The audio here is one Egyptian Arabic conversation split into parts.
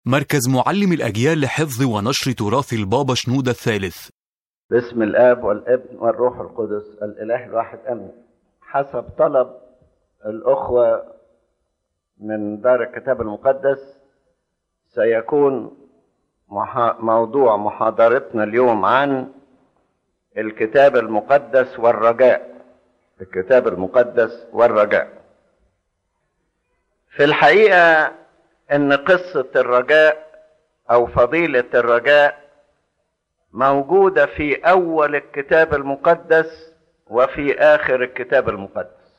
مركز معلم الأجيال لحفظ ونشر تراث البابا شنودة الثالث باسم الاب والابن والروح القدس الاله الواحد امين حسب طلب الاخوه من دار الكتاب المقدس سيكون محا... موضوع محاضرتنا اليوم عن الكتاب المقدس والرجاء الكتاب المقدس والرجاء في الحقيقه ان قصه الرجاء او فضيله الرجاء موجوده في اول الكتاب المقدس وفي اخر الكتاب المقدس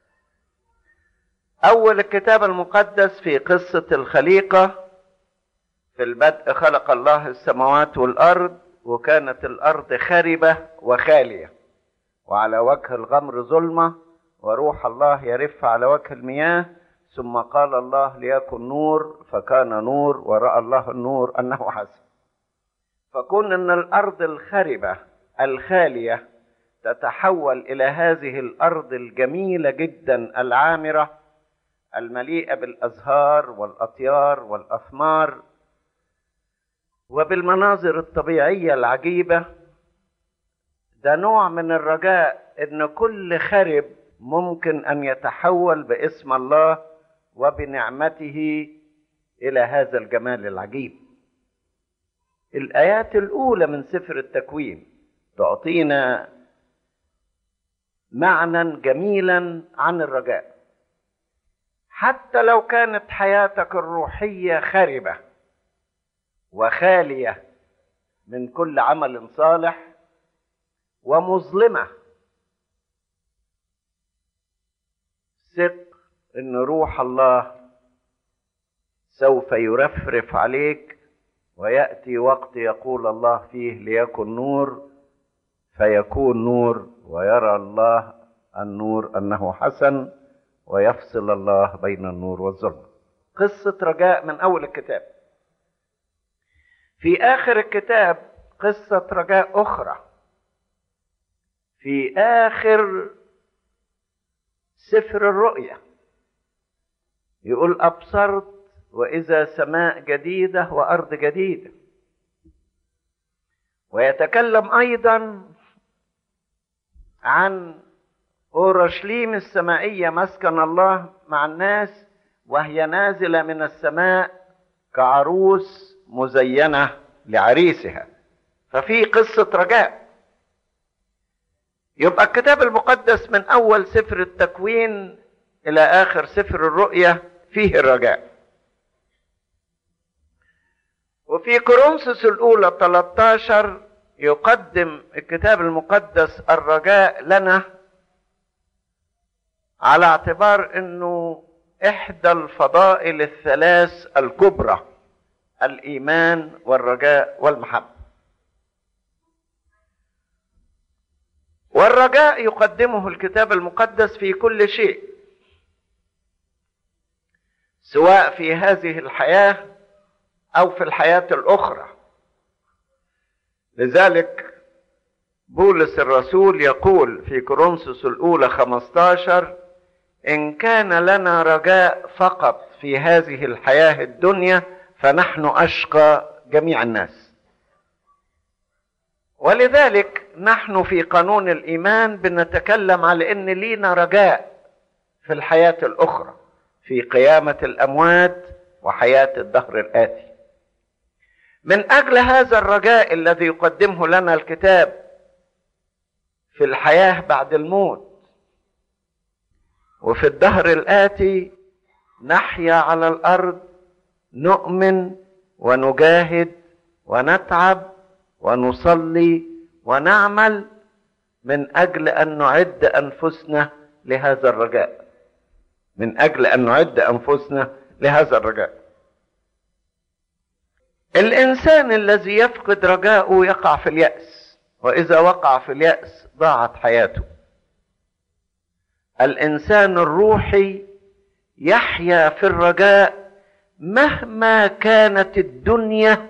اول الكتاب المقدس في قصه الخليقه في البدء خلق الله السماوات والارض وكانت الارض خربه وخاليه وعلى وجه الغمر ظلمه وروح الله يرف على وجه المياه ثم قال الله ليكن نور فكان نور وراى الله النور انه حسن فكون ان الارض الخربه الخاليه تتحول الى هذه الارض الجميله جدا العامره المليئه بالازهار والاطيار والاثمار وبالمناظر الطبيعيه العجيبه ده نوع من الرجاء ان كل خرب ممكن ان يتحول باسم الله وبنعمته الى هذا الجمال العجيب الايات الاولى من سفر التكوين تعطينا معنى جميلا عن الرجاء حتى لو كانت حياتك الروحيه خربه وخاليه من كل عمل صالح ومظلمه ثق ان روح الله سوف يرفرف عليك وياتي وقت يقول الله فيه ليكن نور فيكون نور ويرى الله النور انه حسن ويفصل الله بين النور والظلم قصه رجاء من اول الكتاب في اخر الكتاب قصه رجاء اخرى في اخر سفر الرؤيا يقول ابصرت واذا سماء جديده وارض جديده ويتكلم ايضا عن اورشليم السمائيه مسكن الله مع الناس وهي نازله من السماء كعروس مزينه لعريسها ففي قصه رجاء يبقى الكتاب المقدس من اول سفر التكوين الى اخر سفر الرؤيا فيه الرجاء وفي كورنثوس الاولى 13 يقدم الكتاب المقدس الرجاء لنا على اعتبار انه احدى الفضائل الثلاث الكبرى الايمان والرجاء والمحبه والرجاء يقدمه الكتاب المقدس في كل شيء سواء في هذه الحياه او في الحياه الاخرى لذلك بولس الرسول يقول في كورنثوس الاولى 15 ان كان لنا رجاء فقط في هذه الحياه الدنيا فنحن اشقى جميع الناس ولذلك نحن في قانون الايمان بنتكلم على ان لينا رجاء في الحياه الاخرى في قيامه الاموات وحياه الدهر الاتي من اجل هذا الرجاء الذي يقدمه لنا الكتاب في الحياه بعد الموت وفي الدهر الاتي نحيا على الارض نؤمن ونجاهد ونتعب ونصلي ونعمل من اجل ان نعد انفسنا لهذا الرجاء من اجل ان نعد انفسنا لهذا الرجاء الانسان الذي يفقد رجاءه يقع في الياس واذا وقع في الياس ضاعت حياته الانسان الروحي يحيا في الرجاء مهما كانت الدنيا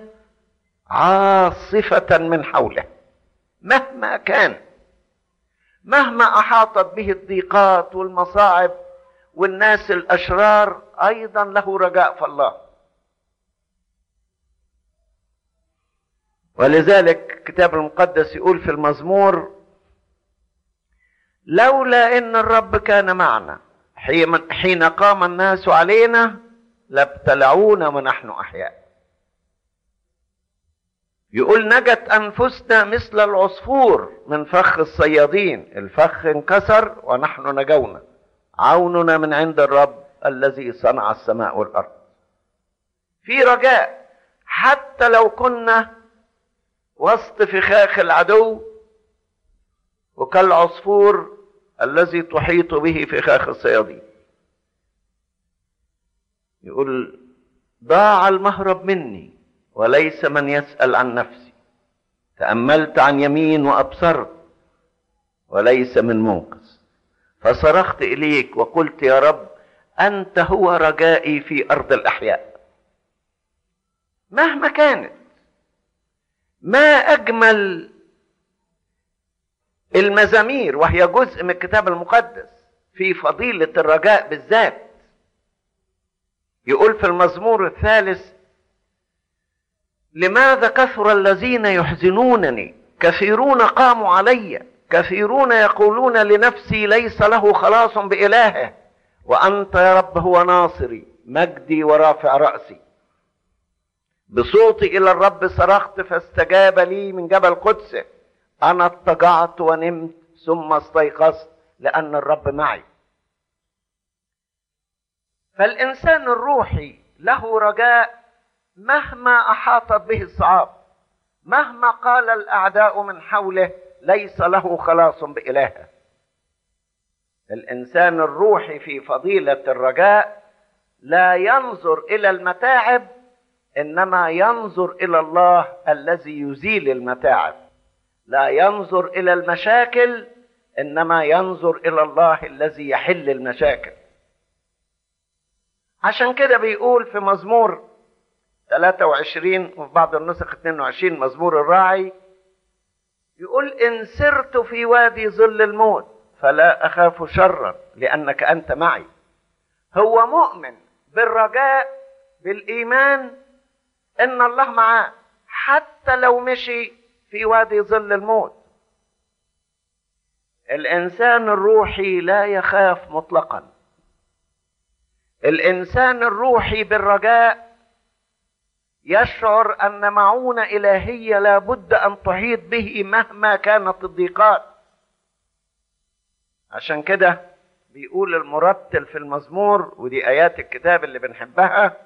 عاصفه من حوله مهما كان مهما احاطت به الضيقات والمصاعب والناس الاشرار ايضا له رجاء في الله ولذلك الكتاب المقدس يقول في المزمور لولا ان الرب كان معنا حين قام الناس علينا لابتلعونا ونحن احياء يقول نجت انفسنا مثل العصفور من فخ الصيادين الفخ انكسر ونحن نجونا عوننا من عند الرب الذي صنع السماء والارض في رجاء حتى لو كنا وسط فخاخ العدو وكالعصفور الذي تحيط به فخاخ الصيادين يقول ضاع المهرب مني وليس من يسأل عن نفسي تأملت عن يمين وأبصرت وليس من منقذ فصرخت إليك وقلت يا رب أنت هو رجائي في أرض الأحياء مهما كانت ما أجمل المزامير وهي جزء من الكتاب المقدس في فضيلة الرجاء بالذات يقول في المزمور الثالث لماذا كثر الذين يحزنونني كثيرون قاموا علي كثيرون يقولون لنفسي ليس له خلاص بإلهه وأنت يا رب هو ناصري مجدي ورافع رأسي بصوتي إلى الرب صرخت فاستجاب لي من جبل قدسه أنا اضطجعت ونمت ثم استيقظت لأن الرب معي فالإنسان الروحي له رجاء مهما أحاطت به الصعاب مهما قال الأعداء من حوله ليس له خلاص بإلهه الإنسان الروحي في فضيلة الرجاء لا ينظر إلى المتاعب إنما ينظر إلى الله الذي يزيل المتاعب لا ينظر الى المشاكل انما ينظر الى الله الذي يحل المشاكل عشان كده بيقول في مزمور 23 وفي بعض النسخ 22 مزمور الراعي يقول ان سرت في وادي ظل الموت فلا اخاف شرا لانك انت معي هو مؤمن بالرجاء بالايمان ان الله معاه حتى لو مشي في وادي ظل الموت الانسان الروحي لا يخاف مطلقا الانسان الروحي بالرجاء يشعر ان معونه الهيه لا بد ان تحيط به مهما كانت الضيقات عشان كده بيقول المرتل في المزمور ودي ايات الكتاب اللي بنحبها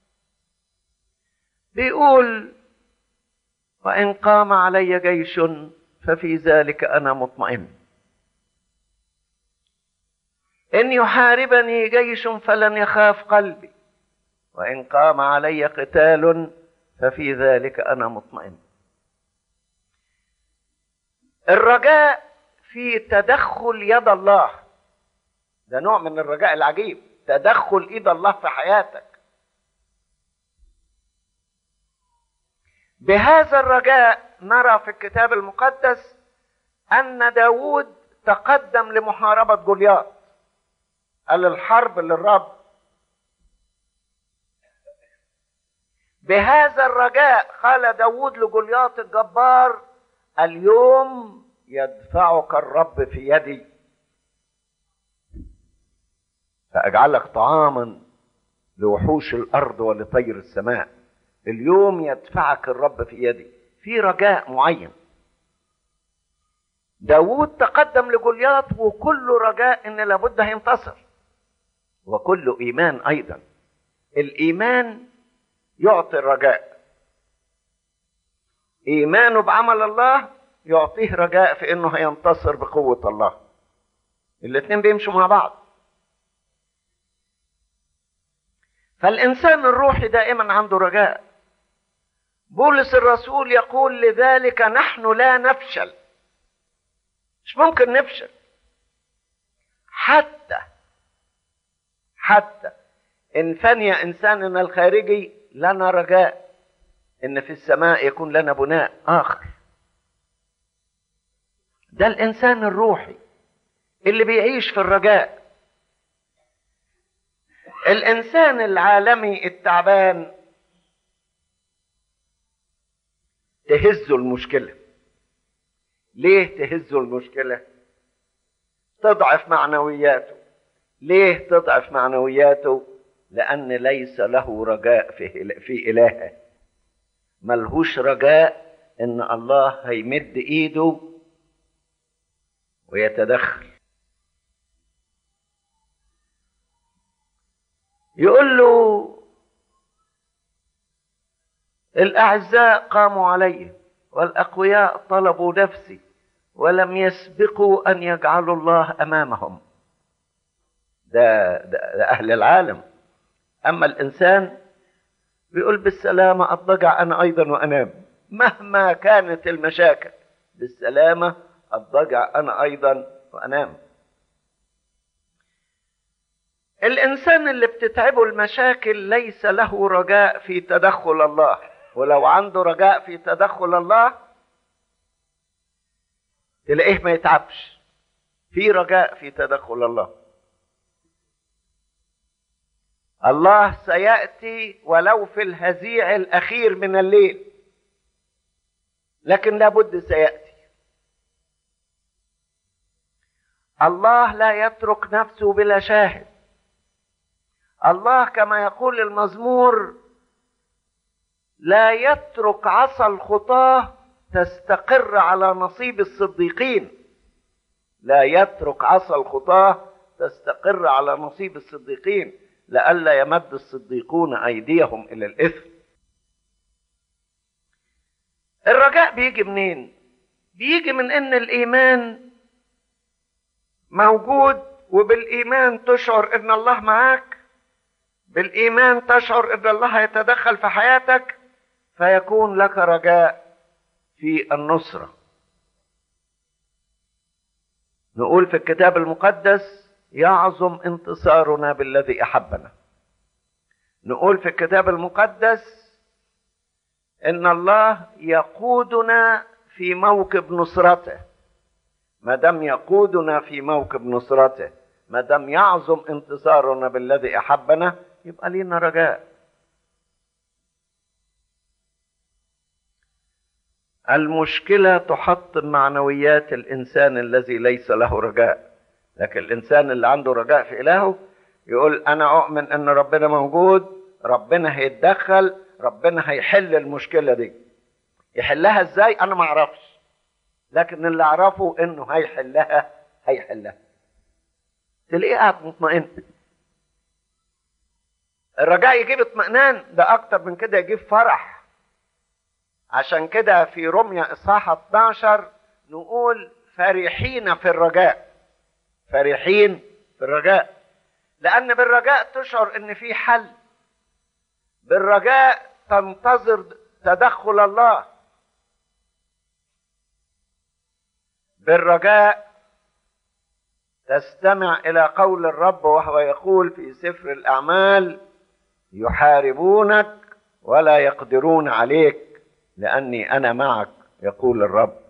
بيقول وإن قام علي جيش ففي ذلك أنا مطمئن إن يحاربني جيش فلن يخاف قلبي وإن قام علي قتال ففي ذلك أنا مطمئن الرجاء في تدخل يد الله ده نوع من الرجاء العجيب تدخل ايد الله في حياتك بهذا الرجاء نرى في الكتاب المقدس أن داود تقدم لمحاربة جولياط قال الحرب للرب بهذا الرجاء قال داود لجولياط الجبار اليوم يدفعك الرب في يدي فأجعلك طعاما لوحوش الأرض ولطير السماء اليوم يدفعك الرب في يدي في رجاء معين داود تقدم لجولياط وكل رجاء ان لابد هينتصر وكل ايمان ايضا الايمان يعطي الرجاء ايمانه بعمل الله يعطيه رجاء في انه هينتصر بقوه الله الاثنين بيمشوا مع بعض فالانسان الروحي دائما عنده رجاء بولس الرسول يقول لذلك نحن لا نفشل مش ممكن نفشل حتى حتى ان فني انساننا الخارجي لنا رجاء ان في السماء يكون لنا بناء اخر ده الانسان الروحي اللي بيعيش في الرجاء الانسان العالمي التعبان تهزوا المشكله ليه تهزوا المشكله تضعف معنوياته ليه تضعف معنوياته لان ليس له رجاء في في الهه ملهوش رجاء ان الله هيمد ايده ويتدخل يقول له الاعزاء قاموا علي والاقوياء طلبوا نفسي ولم يسبقوا ان يجعلوا الله امامهم ده, ده, ده اهل العالم اما الانسان بيقول بالسلامه اضطجع انا ايضا وانام مهما كانت المشاكل بالسلامه اضطجع انا ايضا وانام الانسان اللي بتتعبه المشاكل ليس له رجاء في تدخل الله ولو عنده رجاء في تدخل الله تلاقيه ما يتعبش في رجاء في تدخل الله الله سياتي ولو في الهزيع الاخير من الليل لكن لابد سياتي الله لا يترك نفسه بلا شاهد الله كما يقول المزمور لا يترك عصا الخطاه تستقر على نصيب الصديقين لا يترك عصا الخطاه تستقر على نصيب الصديقين لئلا يمد الصديقون ايديهم الى الاثم الرجاء بيجي منين بيجي من ان الايمان موجود وبالايمان تشعر ان الله معاك بالايمان تشعر ان الله يتدخل في حياتك فيكون لك رجاء في النصره نقول في الكتاب المقدس يعظم انتصارنا بالذي احبنا نقول في الكتاب المقدس ان الله يقودنا في موكب نصرته ما دام يقودنا في موكب نصرته ما دام يعظم انتصارنا بالذي احبنا يبقى لينا رجاء المشكله تحطم معنويات الانسان الذي ليس له رجاء لكن الانسان اللي عنده رجاء في الهه يقول انا اؤمن ان ربنا موجود ربنا هيتدخل ربنا هيحل المشكله دي يحلها ازاي انا ما اعرفش لكن اللي اعرفه انه هيحلها هيحلها تلاقيه قاعد مطمئن الرجاء يجيب اطمئنان ده اكتر من كده يجيب فرح عشان كده في رمية اصحاح 12 نقول فرحين في الرجاء فرحين في الرجاء لان بالرجاء تشعر ان في حل بالرجاء تنتظر تدخل الله بالرجاء تستمع الى قول الرب وهو يقول في سفر الاعمال يحاربونك ولا يقدرون عليك لاني انا معك يقول الرب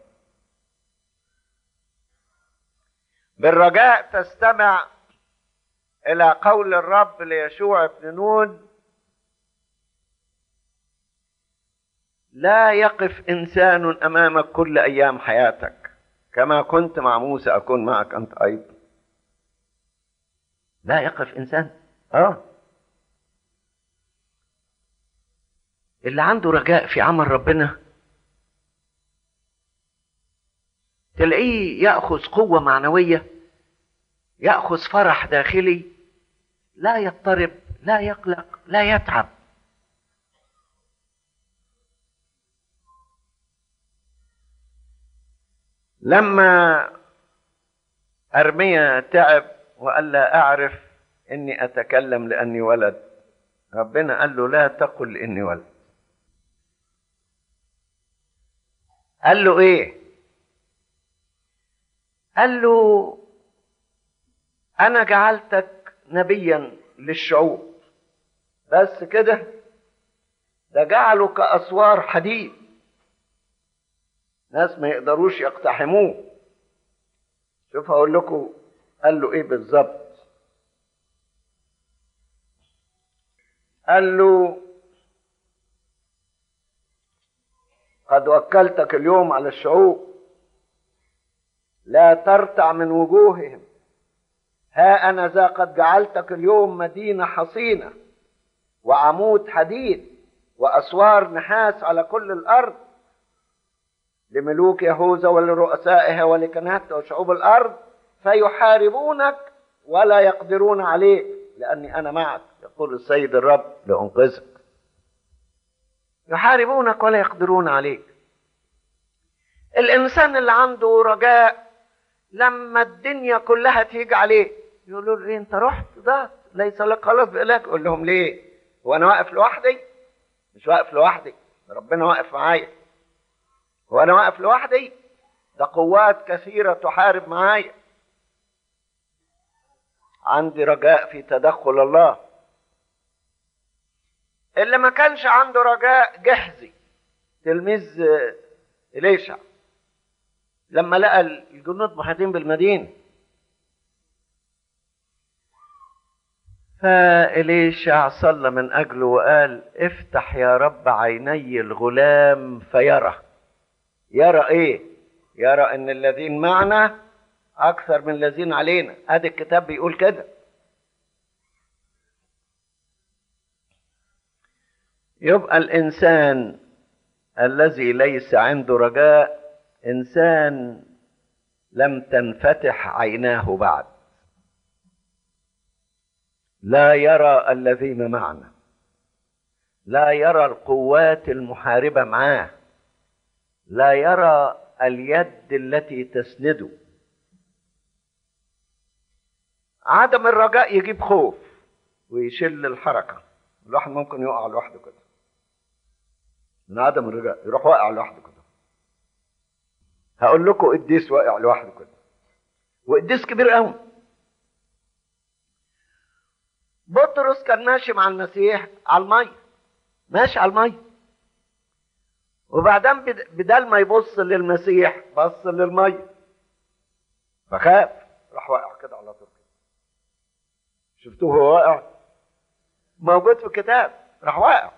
بالرجاء تستمع الى قول الرب ليشوع بن نون لا يقف انسان امامك كل ايام حياتك كما كنت مع موسى اكون معك انت ايضا لا يقف انسان اه اللي عنده رجاء في عمل ربنا تلاقيه ياخذ قوه معنويه ياخذ فرح داخلي لا يضطرب لا يقلق لا يتعب لما ارميا تعب وقال لا اعرف اني اتكلم لاني ولد ربنا قال له لا تقل اني ولد قال له ايه قال له انا جعلتك نبيا للشعوب بس كده ده جعله كاسوار حديد ناس ما يقدروش يقتحموه شوف هقول لكم قال له ايه بالظبط قال له قد وكلتك اليوم على الشعوب لا ترتع من وجوههم ها أنا ذا قد جعلتك اليوم مدينة حصينة وعمود حديد وأسوار نحاس على كل الأرض لملوك يهوذا ولرؤسائها ولكنات وشعوب الأرض فيحاربونك ولا يقدرون عليك لأني أنا معك يقول السيد الرب لأنقذك يحاربونك ولا يقدرون عليك الإنسان اللي عنده رجاء لما الدنيا كلها تيجي عليه يقولوا له إيه أنت رحت ضعت ليس لك خلاص بإله يقول لهم ليه وأنا واقف لوحدي مش واقف لوحدي ربنا واقف معايا وأنا واقف لوحدي ده قوات كثيرة تحارب معايا عندي رجاء في تدخل الله اللي ما كانش عنده رجاء جهزي تلميذ إليشع لما لقى الجنود محيطين بالمدينة فإليشع صلى من أجله وقال افتح يا رب عيني الغلام فيرى يرى ايه يرى ان الذين معنا اكثر من الذين علينا ادي الكتاب بيقول كده يبقى الانسان الذي ليس عنده رجاء انسان لم تنفتح عيناه بعد لا يرى الذين معنا لا يرى القوات المحاربه معاه لا يرى اليد التي تسنده عدم الرجاء يجيب خوف ويشل الحركه الواحد ممكن يقع لوحده كده من عدم الرجاء يروح واقع لوحده كده هقول لكم قديس واقع لوحده كده وقديس كبير قوي بطرس كان ماشي مع المسيح على الميه ماشي على الميه وبعدين بدل ما يبص للمسيح بص للميه فخاف راح واقع كده على طول شفتوه هو واقع موجود في الكتاب راح واقع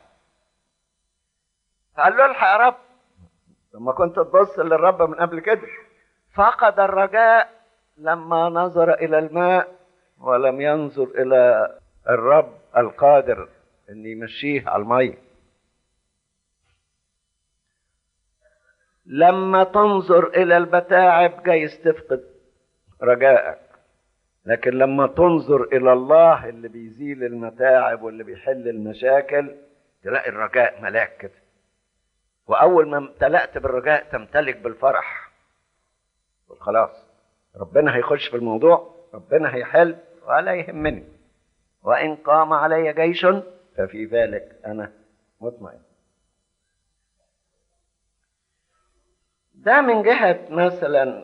قال له الحق يا رب لما كنت تبص للرب من قبل كده فقد الرجاء لما نظر الى الماء ولم ينظر الى الرب القادر ان يمشيه على الميه لما تنظر الى المتاعب جايز تفقد رجائك لكن لما تنظر الى الله اللي بيزيل المتاعب واللي بيحل المشاكل تلاقي الرجاء ملاك كده واول ما امتلأت بالرجاء تمتلك بالفرح خلاص ربنا هيخش في الموضوع ربنا هيحل ولا يهمني وان قام علي جيش ففي ذلك انا مطمئن ده من جهة مثلا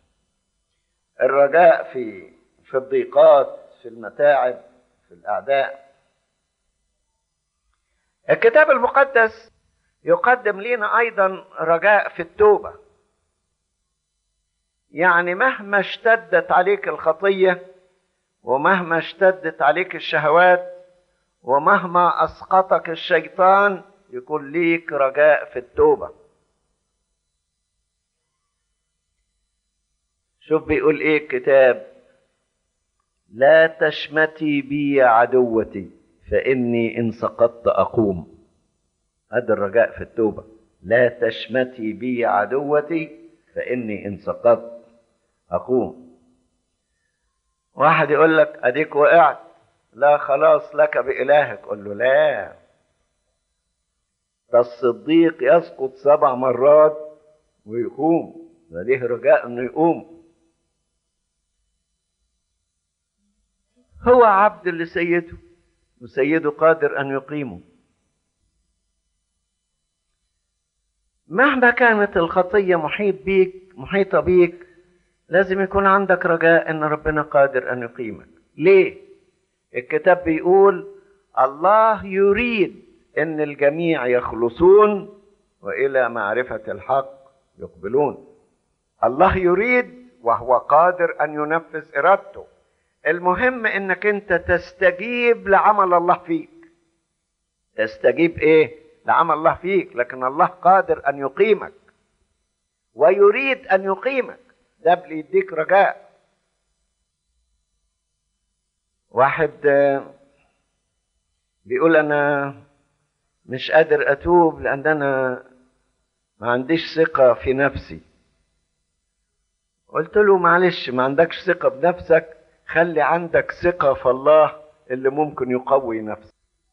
الرجاء في في الضيقات في المتاعب في الأعداء الكتاب المقدس يقدم لنا أيضا رجاء في التوبة يعني مهما اشتدت عليك الخطية ومهما اشتدت عليك الشهوات ومهما أسقطك الشيطان يكون ليك رجاء في التوبه شوف بيقول ايه الكتاب لا تشمتي بي يا عدوتي فاني ان سقطت اقوم هذا الرجاء في التوبه لا تشمتي بي يا عدوتي فاني ان سقطت اقوم واحد يقول لك اديك وقعت لا خلاص لك بالهك قل له لا ده الصديق يسقط سبع مرات ويقوم ده ليه رجاء انه يقوم هو عبد لسيده وسيده قادر ان يقيمه مهما كانت الخطيه محيط بيك محيطه بيك لازم يكون عندك رجاء ان ربنا قادر ان يقيمك ليه الكتاب بيقول الله يريد ان الجميع يخلصون والى معرفه الحق يقبلون الله يريد وهو قادر ان ينفذ ارادته المهم انك انت تستجيب لعمل الله فيك تستجيب ايه ده عمل الله فيك لكن الله قادر ان يقيمك ويريد ان يقيمك ده بيديك رجاء واحد بيقول انا مش قادر اتوب لان انا ما عنديش ثقة في نفسي قلت له معلش ما عندكش ثقة بنفسك خلي عندك ثقة في الله اللي ممكن يقوي نفسك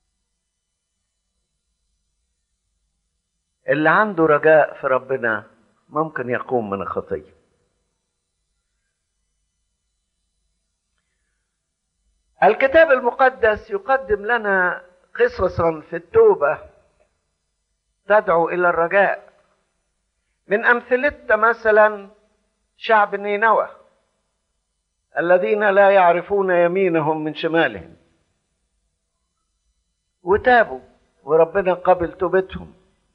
اللي عنده رجاء في ربنا ممكن يقوم من الخطيه الكتاب المقدس يقدم لنا قصصا في التوبه تدعو الى الرجاء من امثلتها مثلا شعب نينوى الذين لا يعرفون يمينهم من شمالهم وتابوا وربنا قبل توبتهم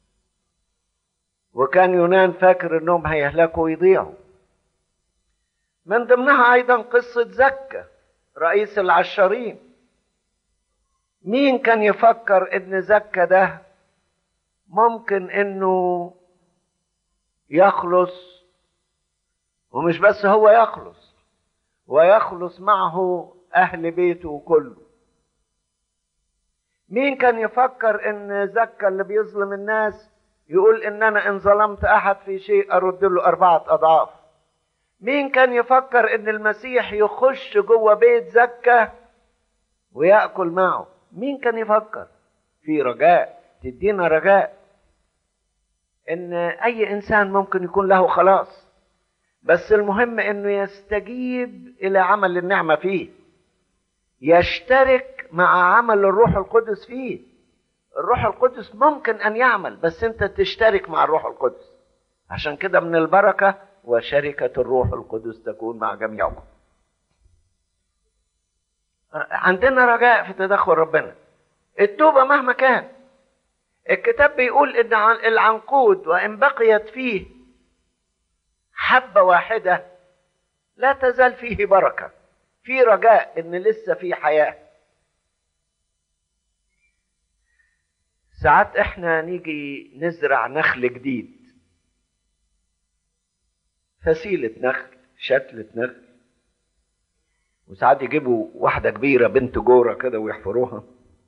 وكان يونان فاكر انهم هيهلكوا ويضيعوا من ضمنها ايضا قصه زكه رئيس العشارين مين كان يفكر ان زكا ده ممكن انه يخلص ومش بس هو يخلص ويخلص معه اهل بيته كله مين كان يفكر ان زكا اللي بيظلم الناس يقول ان انا ان ظلمت احد في شيء ارد له اربعه اضعاف مين كان يفكر ان المسيح يخش جوه بيت زكا وياكل معه مين كان يفكر في رجاء تدينا رجاء ان اي انسان ممكن يكون له خلاص بس المهم انه يستجيب الى عمل النعمه فيه يشترك مع عمل الروح القدس فيه الروح القدس ممكن ان يعمل بس انت تشترك مع الروح القدس عشان كده من البركه وشركه الروح القدس تكون مع جميعكم عندنا رجاء في تدخل ربنا التوبه مهما كان الكتاب بيقول ان العنقود وان بقيت فيه حبه واحده لا تزال فيه بركه في رجاء ان لسه في حياه ساعات احنا نيجي نزرع نخل جديد فسيلة نخل شتلة نخل وساعات يجيبوا واحدة كبيرة بنت جورة كده ويحفروها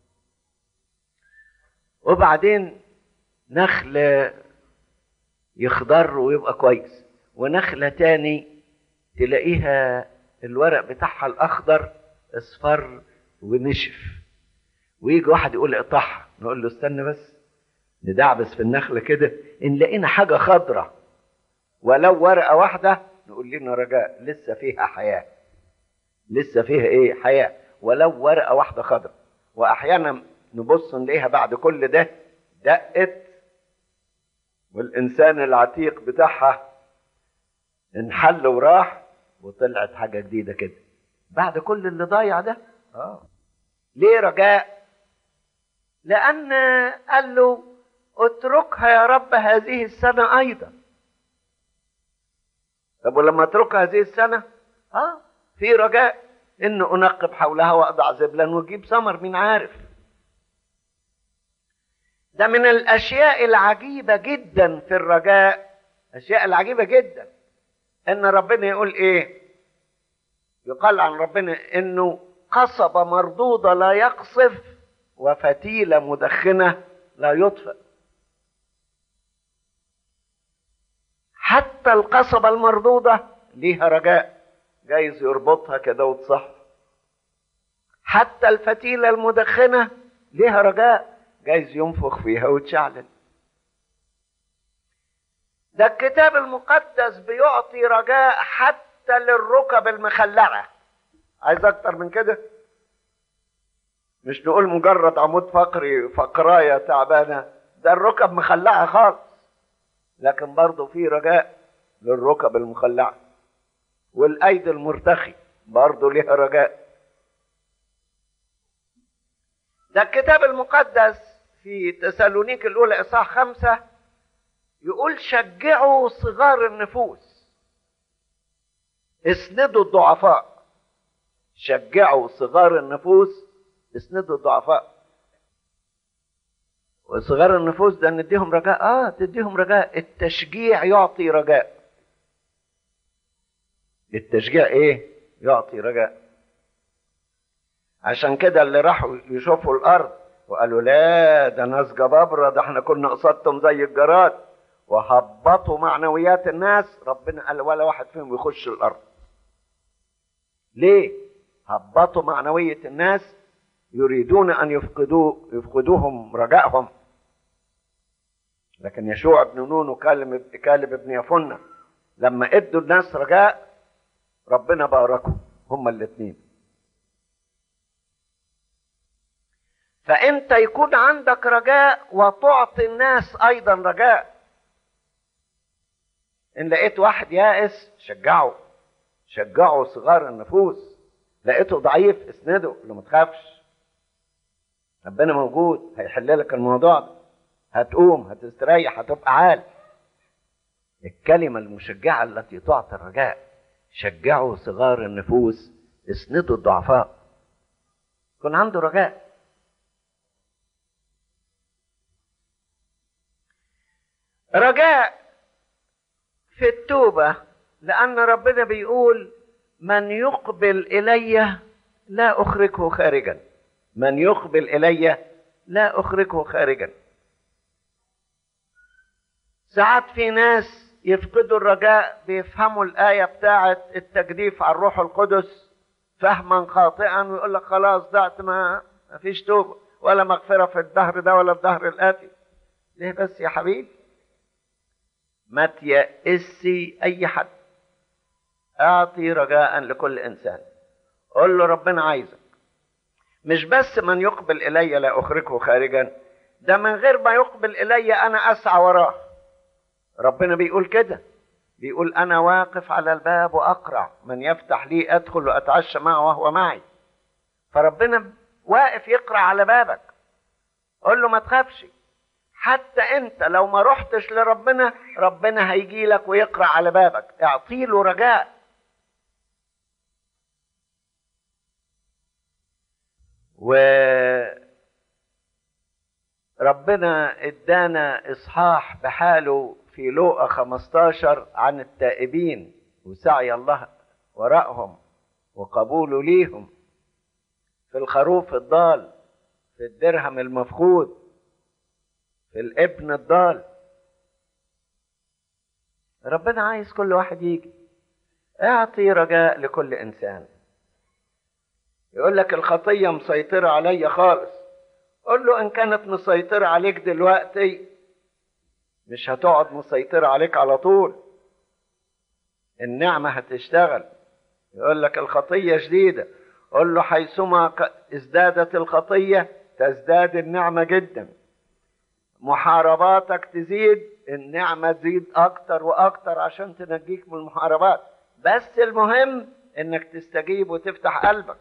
وبعدين نخل يخضر ويبقى كويس ونخلة تاني تلاقيها الورق بتاعها الأخضر اصفر ونشف ويجي واحد يقول اقطعها نقول له استنى بس ندعبس في النخلة كده إن لقينا حاجة خضرة ولو ورقة واحدة نقول لنا رجاء لسه فيها حياة لسه فيها ايه حياة ولو ورقة واحدة خضرة وأحيانا نبص نلاقيها بعد كل ده دقت والإنسان العتيق بتاعها انحل وراح وطلعت حاجة جديدة كده بعد كل اللي ضايع ده اه ليه رجاء لأن قال له اتركها يا رب هذه السنة أيضا طب ولما اتركها هذه السنة اه في رجاء ان انقب حولها واضع زبلا واجيب ثمر مين عارف ده من الاشياء العجيبة جدا في الرجاء الاشياء العجيبة جدا ان ربنا يقول ايه يقال عن ربنا انه قصبة مردودة لا يقصف وفتيلة مدخنة لا يطفئ حتى القصبة المردودة ليها رجاء جايز يربطها كده وتصح حتى الفتيلة المدخنة ليها رجاء جايز ينفخ فيها وتشعلل ده الكتاب المقدس بيعطي رجاء حتى للركب المخلعة عايز اكتر من كده مش نقول مجرد عمود فقري فقراية تعبانة ده الركب مخلعة خالص لكن برضه في رجاء للركب المخلعة والأيدي المرتخي برضه ليها رجاء ده الكتاب المقدس في تسالونيك الأولى إصحاح خمسة يقول شجعوا صغار النفوس اسندوا الضعفاء شجعوا صغار النفوس اسندوا الضعفاء وصغار النفوس ده نديهم رجاء اه تديهم رجاء التشجيع يعطي رجاء التشجيع ايه يعطي رجاء عشان كده اللي راحوا يشوفوا الارض وقالوا لا ده ناس جبابره ده احنا كنا قصادهم زي الجراد وهبطوا معنويات الناس ربنا قال ولا واحد فيهم يخش الارض ليه هبطوا معنويه الناس يريدون ان يفقدوا يفقدوهم رجائهم لكن يشوع بن نون وكالب كالب بن يفنة لما ادوا الناس رجاء ربنا باركهم هما الاثنين فانت يكون عندك رجاء وتعطي الناس ايضا رجاء ان لقيت واحد يائس شجعه شجعه صغار النفوس لقيته ضعيف اسنده قول له ما تخافش ربنا موجود هيحل لك الموضوع ده هتقوم هتستريح هتبقى عال الكلمة المشجعة التي تعطي الرجاء شجعوا صغار النفوس اسندوا الضعفاء يكون عنده رجاء رجاء في التوبة لأن ربنا بيقول من يقبل إلي لا أخرجه خارجا من يقبل إلي لا أخرجه خارجا ساعات في ناس يفقدوا الرجاء بيفهموا الآية بتاعة التجديف على الروح القدس فهما خاطئا ويقول لك خلاص ضعت ما ما فيش توبة ولا مغفرة في الدهر ده ولا الدهر الآتي ليه بس يا حبيبي ما تيأسي أي حد أعطي رجاء لكل إنسان قول له ربنا عايزك مش بس من يقبل إلي لا أخرجه خارجا ده من غير ما يقبل إلي أنا أسعى وراه ربنا بيقول كده بيقول أنا واقف على الباب وأقرع من يفتح لي أدخل وأتعشى معه وهو معي فربنا واقف يقرع على بابك قول له ما تخافش حتى انت لو ما رحتش لربنا ربنا هيجي لك ويقرا على بابك اعطي له رجاء و ربنا ادانا اصحاح بحاله في لوقا 15 عن التائبين وسعي الله وراءهم وقبوله ليهم في الخروف الضال في الدرهم المفقود في الابن الضال ربنا عايز كل واحد يجي اعطي رجاء لكل انسان يقول لك الخطيه مسيطره عليا خالص قول له ان كانت مسيطره عليك دلوقتي مش هتقعد مسيطره عليك على طول النعمه هتشتغل يقول لك الخطيه شديده قول له حيثما ازدادت الخطيه تزداد النعمه جدا محارباتك تزيد النعمة تزيد أكتر وأكتر عشان تنجيك من المحاربات بس المهم إنك تستجيب وتفتح قلبك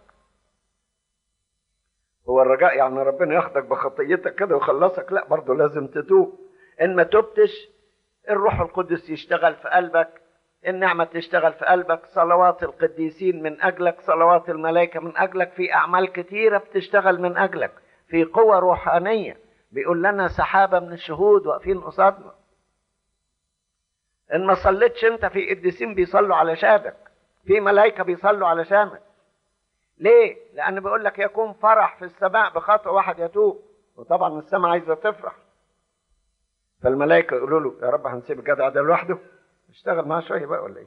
هو الرجاء يعني ربنا ياخدك بخطيتك كده ويخلصك لا برضه لازم تتوب إن ما تبتش الروح القدس يشتغل في قلبك النعمة تشتغل في قلبك صلوات القديسين من أجلك صلوات الملائكة من أجلك في أعمال كتيرة بتشتغل من أجلك في قوة روحانية بيقول لنا سحابة من الشهود واقفين قصادنا إن ما صليتش أنت في قديسين بيصلوا علشانك في ملائكة بيصلوا علشانك ليه؟ لأن بيقول لك يكون فرح في السماء بخطوة واحد يتوب وطبعا السماء عايزة تفرح فالملائكة يقولوا له يا رب هنسيب الجدع ده لوحده اشتغل معاه شوية بقى ولا إيه؟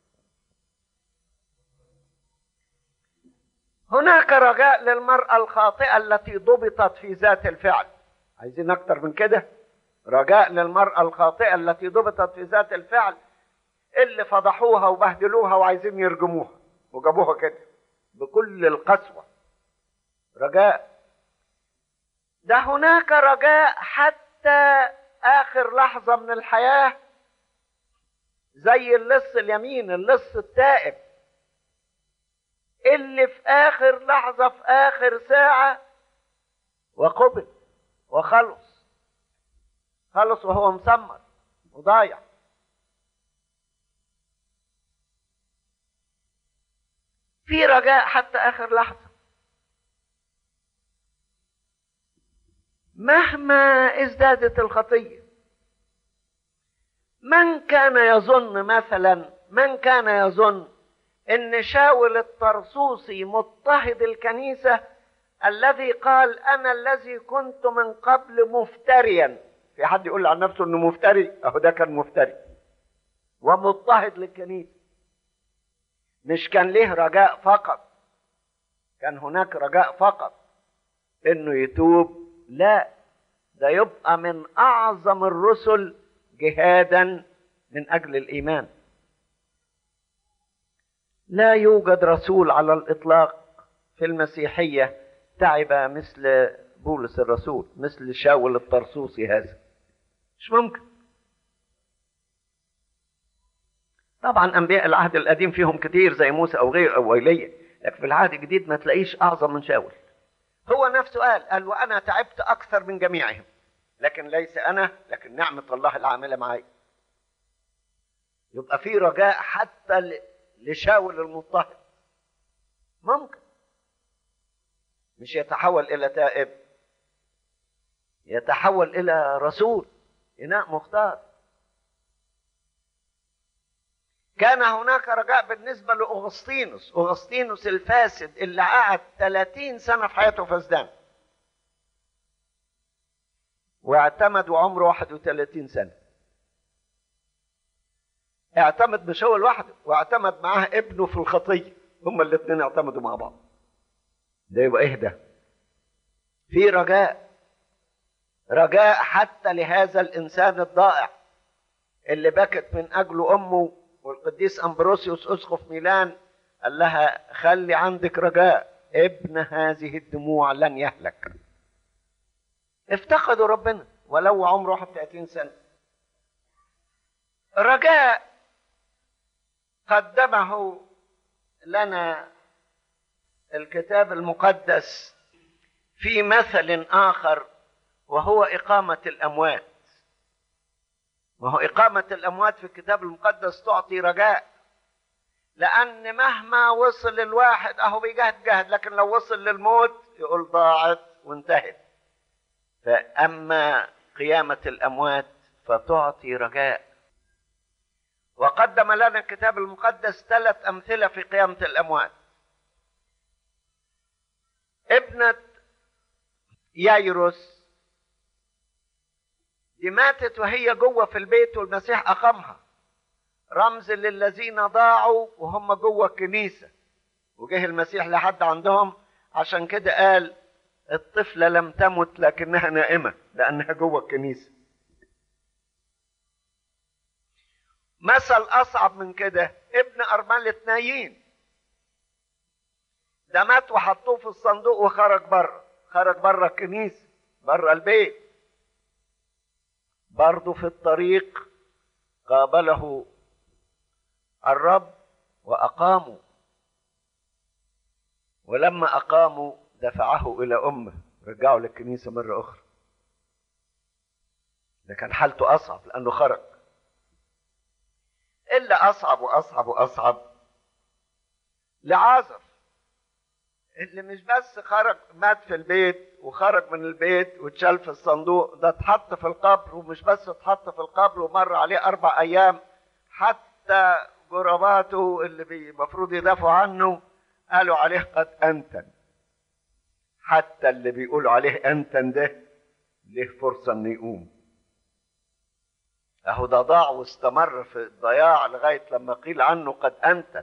هناك رجاء للمرأة الخاطئة التي ضبطت في ذات الفعل عايزين أكتر من كده رجاء للمرأة الخاطئة التي ضبطت في ذات الفعل اللي فضحوها وبهدلوها وعايزين يرجموها وجابوها كده بكل القسوة رجاء ده هناك رجاء حتى آخر لحظة من الحياة زي اللص اليمين اللص التائب اللي في آخر لحظة في آخر ساعة وقبل وخلص خلص وهو مسمر وضايع في رجاء حتى اخر لحظه مهما ازدادت الخطيه من كان يظن مثلا من كان يظن ان شاول الطرسوسي مضطهد الكنيسه الذي قال انا الذي كنت من قبل مفتريا في حد يقول عن نفسه انه مفتري اهو ده كان مفتري ومضطهد للكنيسه مش كان ليه رجاء فقط كان هناك رجاء فقط انه يتوب لا ده يبقى من اعظم الرسل جهادا من اجل الايمان لا يوجد رسول على الاطلاق في المسيحيه تعب مثل بولس الرسول مثل شاول الطرسوسي هذا مش ممكن طبعا انبياء العهد القديم فيهم كتير زي موسى او غيره او ايليا لكن في العهد الجديد ما تلاقيش اعظم من شاول هو نفسه قال قال وانا تعبت اكثر من جميعهم لكن ليس انا لكن نعمه الله العامله معي يبقى في رجاء حتى لشاول المضطهد ممكن مش يتحول الى تائب يتحول الى رسول اناء مختار كان هناك رجاء بالنسبه لاغسطينوس اغسطينوس الفاسد اللي قعد 30 سنه في حياته فسدان واعتمد وعمره 31 سنه اعتمد مش هو لوحده واعتمد معاه ابنه في الخطيه هما الاثنين اعتمدوا مع بعض ده يبقى ايه ده في رجاء رجاء حتى لهذا الانسان الضائع اللي بكت من اجله امه والقديس امبروسيوس اسقف ميلان قال لها خلي عندك رجاء ابن هذه الدموع لن يهلك افتقدوا ربنا ولو عمره 31 سنه رجاء قدمه لنا الكتاب المقدس في مثل اخر وهو اقامه الاموات وهو اقامه الاموات في الكتاب المقدس تعطي رجاء لان مهما وصل الواحد اهو بيجاهد جاهد لكن لو وصل للموت يقول ضاعت وانتهت فاما قيامه الاموات فتعطي رجاء وقدم لنا الكتاب المقدس ثلاث امثله في قيامه الاموات ابنه يايروس دي ماتت وهي جوه في البيت والمسيح اقامها رمز للذين ضاعوا وهم جوه الكنيسه وجه المسيح لحد عندهم عشان كده قال الطفله لم تمت لكنها نائمه لانها جوه الكنيسه مثل اصعب من كده ابن ارمله نايين ده مات وحطوه في الصندوق وخرج بره خرج بره الكنيسه بره البيت برضه في الطريق قابله الرب واقاموا ولما اقاموا دفعه الى امه رجعوا للكنيسه مره اخرى ده كان حالته اصعب لانه خرج الا اصعب واصعب واصعب لعازر اللي مش بس خرج مات في البيت وخرج من البيت واتشال في الصندوق ده اتحط في القبر ومش بس اتحط في القبر ومر عليه اربع ايام حتى جرباته اللي المفروض يدافعوا عنه قالوا عليه قد انتن حتى اللي بيقولوا عليه انتن ده ليه فرصه انه يقوم اهو ده ضاع واستمر في الضياع لغايه لما قيل عنه قد انتن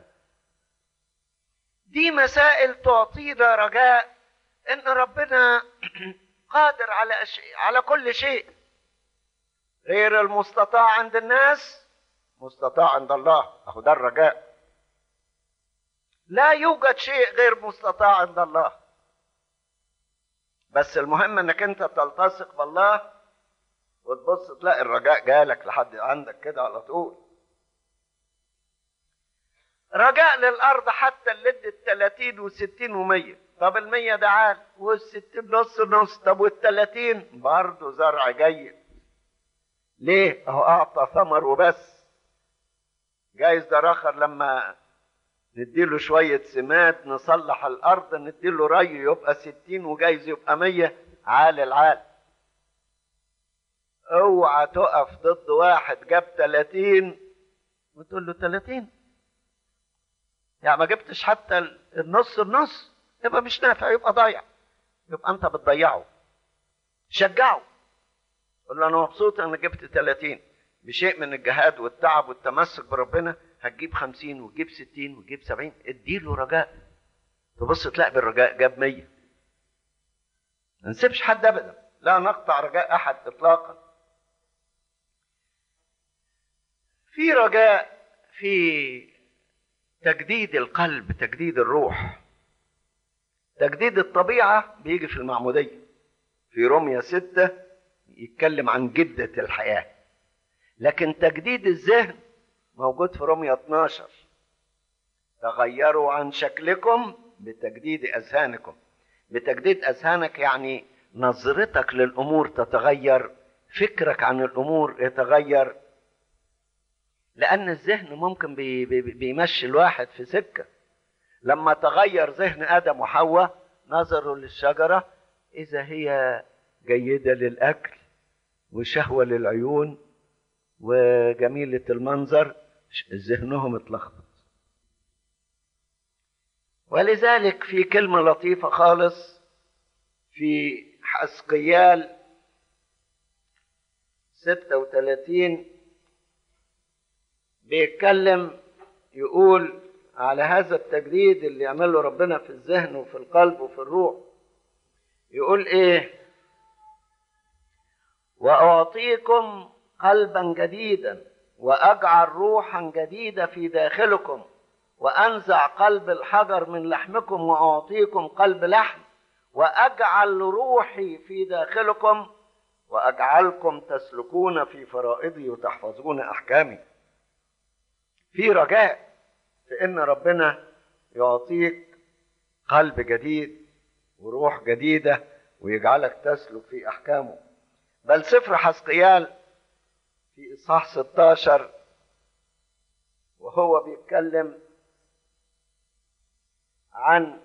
دي مسائل تعطينا رجاء ان ربنا قادر على أشياء على كل شيء غير المستطاع عند الناس مستطاع عند الله اهو ده الرجاء لا يوجد شيء غير مستطاع عند الله بس المهم انك انت تلتصق بالله وتبص تلاقي الرجاء جالك لحد عندك كده على طول رجاء للأرض حتى اللي ادت 30 و60 و100 طب ال100 ده عال وال60 نص نص طب وال30 برضه زرع جيد ليه؟ اهو اعطى ثمر وبس جايز ده رخر لما نديله شوية سماد نصلح الأرض نديله ري يبقى ستين وجايز يبقى مية عال العال اوعى تقف ضد واحد جاب 30 وتقول له 30 يعني ما جبتش حتى النص النص يبقى مش نافع يبقى ضايع يبقى انت بتضيعه شجعه قول له انا مبسوط انا جبت 30 بشيء من الجهاد والتعب والتمسك بربنا هتجيب 50 وتجيب 60 وتجيب 70 اديله رجاء تبص تلاقي بالرجاء جاب 100 ما نسيبش حد ابدا لا نقطع رجاء احد اطلاقا في رجاء في تجديد القلب تجديد الروح تجديد الطبيعة بيجي في المعمودية في روميا ستة يتكلم عن جدة الحياة لكن تجديد الذهن موجود في روميا 12 تغيروا عن شكلكم بتجديد أذهانكم بتجديد أذهانك يعني نظرتك للأمور تتغير فكرك عن الأمور يتغير لأن الذهن ممكن بي بي بيمشي الواحد في سكة لما تغير ذهن آدم وحواء نظروا للشجرة إذا هي جيدة للأكل وشهوة للعيون وجميلة المنظر ذهنهم اتلخبط ولذلك في كلمة لطيفة خالص في حسقيال 36 بيتكلم يقول على هذا التجديد اللي يعمله ربنا في الذهن وفي القلب وفي الروح يقول ايه واعطيكم قلبا جديدا واجعل روحا جديده في داخلكم وانزع قلب الحجر من لحمكم واعطيكم قلب لحم واجعل روحي في داخلكم واجعلكم تسلكون في فرائضي وتحفظون احكامي في رجاء في ان ربنا يعطيك قلب جديد وروح جديده ويجعلك تسلك في احكامه بل سفر حسقيال في اصحاح 16 وهو بيتكلم عن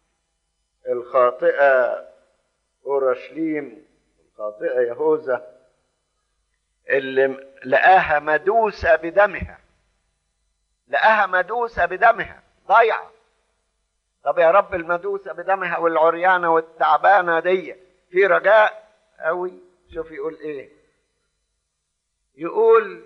الخاطئه اورشليم الخاطئه يهوذا اللي لقاها مدوسه بدمها لقاها مدوسة بدمها ضايعة طب يا رب المدوسة بدمها والعريانة والتعبانة دي في رجاء قوي شوف يقول ايه يقول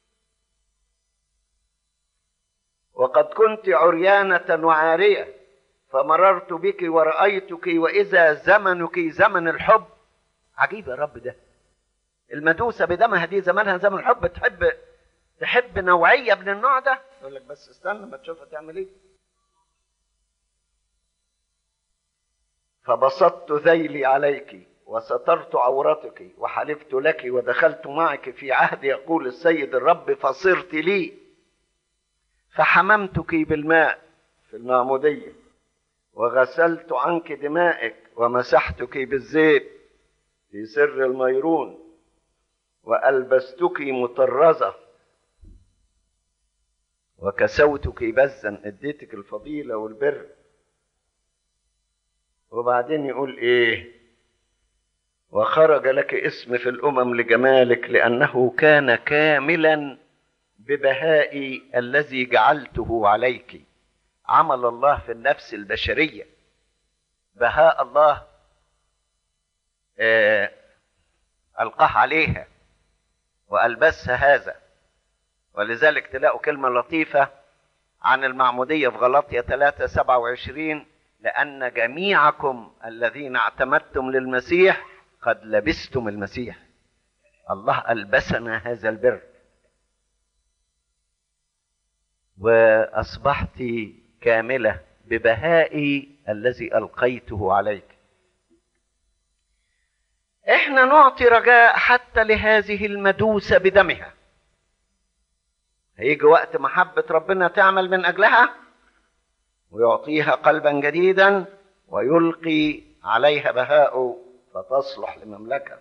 وقد كنت عريانة وعارية فمررت بك ورأيتك وإذا زمنك زمن الحب عجيب يا رب ده المدوسة بدمها دي زمانها زمن الحب تحب تحب نوعيه من النوع ده يقول لك بس استنى ما تشوفها تعمل ايه فبسطت ذيلي عليك وسترت عورتك وحلفت لك ودخلت معك في عهد يقول السيد الرب فصرت لي فحممتك بالماء في المعمودية وغسلت عنك دمائك ومسحتك بالزيت في سر الميرون وألبستك مطرزة وكسوتك بزا اديتك الفضيله والبر وبعدين يقول ايه وخرج لك اسم في الامم لجمالك لانه كان كاملا ببهائي الذي جعلته عليك عمل الله في النفس البشريه بهاء الله آه القاه عليها والبسها هذا ولذلك تلاقوا كلمة لطيفة عن المعمودية في غلطية 3 27 لأن جميعكم الذين اعتمدتم للمسيح قد لبستم المسيح الله ألبسنا هذا البر وأصبحت كاملة ببهائي الذي ألقيته عليك احنا نعطي رجاء حتى لهذه المدوسة بدمها هيجي وقت محبة ربنا تعمل من أجلها ويعطيها قلبا جديدا ويلقي عليها بهاء فتصلح لمملكة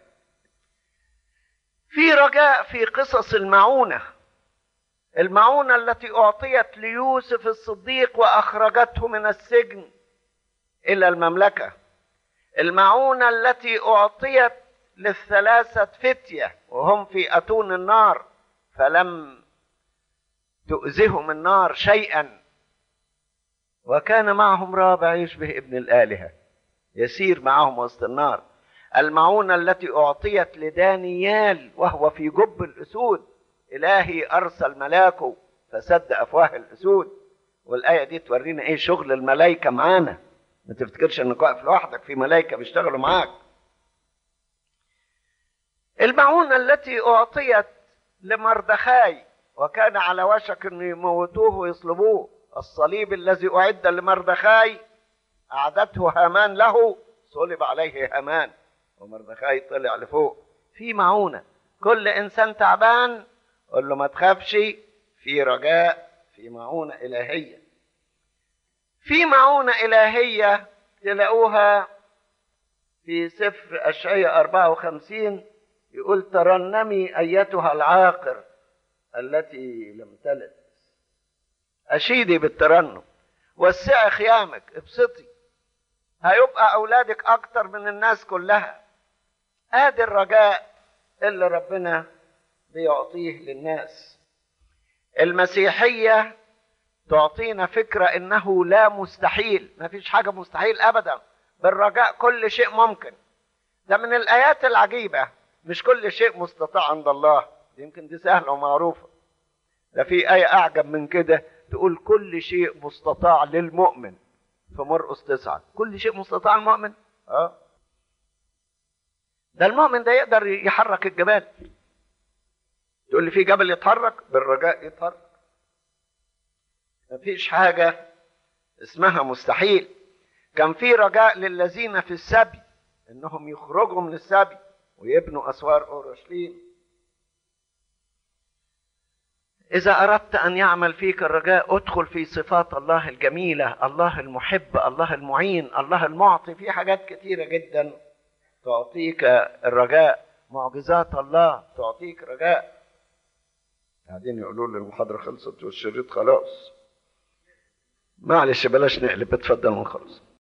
في رجاء في قصص المعونة المعونة التي أعطيت ليوسف الصديق وأخرجته من السجن إلى المملكة المعونة التي أعطيت للثلاثة فتية وهم في أتون النار فلم تؤذهم النار شيئا وكان معهم رابع يشبه ابن الآلهة يسير معهم وسط النار المعونة التي أعطيت لدانيال وهو في جب الأسود إلهي أرسل ملاكه فسد أفواه الأسود والآية دي تورينا إيه شغل الملائكة معانا ما تفتكرش إنك واقف لوحدك في ملائكة بيشتغلوا معاك المعونة التي أعطيت لمردخاي وكان على وشك أن يموتوه ويصلبوه الصليب الذي أعد لمردخاي أعدته هامان له صلب عليه هامان ومردخاي طلع لفوق في معونة كل إنسان تعبان قل له ما تخافش في رجاء في معونة إلهية في معونة إلهية تلاقوها في سفر أشعية 54 يقول ترنمي أيتها العاقر التي لم تلد أشيدي بالترنم وسعي خيامك ابسطي هيبقى أولادك أكتر من الناس كلها آدي الرجاء اللي ربنا بيعطيه للناس المسيحية تعطينا فكرة إنه لا مستحيل ما فيش حاجة مستحيل أبدا بالرجاء كل شيء ممكن ده من الآيات العجيبة مش كل شيء مستطاع عند الله يمكن دي سهلة ومعروفة ده في آية أعجب من كده تقول كل شيء مستطاع للمؤمن في مرقس تسعة كل شيء مستطاع المؤمن اه ده المؤمن ده يقدر يحرك الجبال تقول لي في جبل يتحرك بالرجاء يتحرك مفيش حاجة اسمها مستحيل كان في رجاء للذين في السبي انهم يخرجوا من السبي ويبنوا اسوار اورشليم اذا اردت ان يعمل فيك الرجاء ادخل في صفات الله الجميله الله المحب الله المعين الله المعطي في حاجات كثيره جدا تعطيك الرجاء معجزات الله تعطيك رجاء قاعدين يقولوا لي المحاضره خلصت والشريط خلاص معلش بلاش نقلب اتفضل ونخلص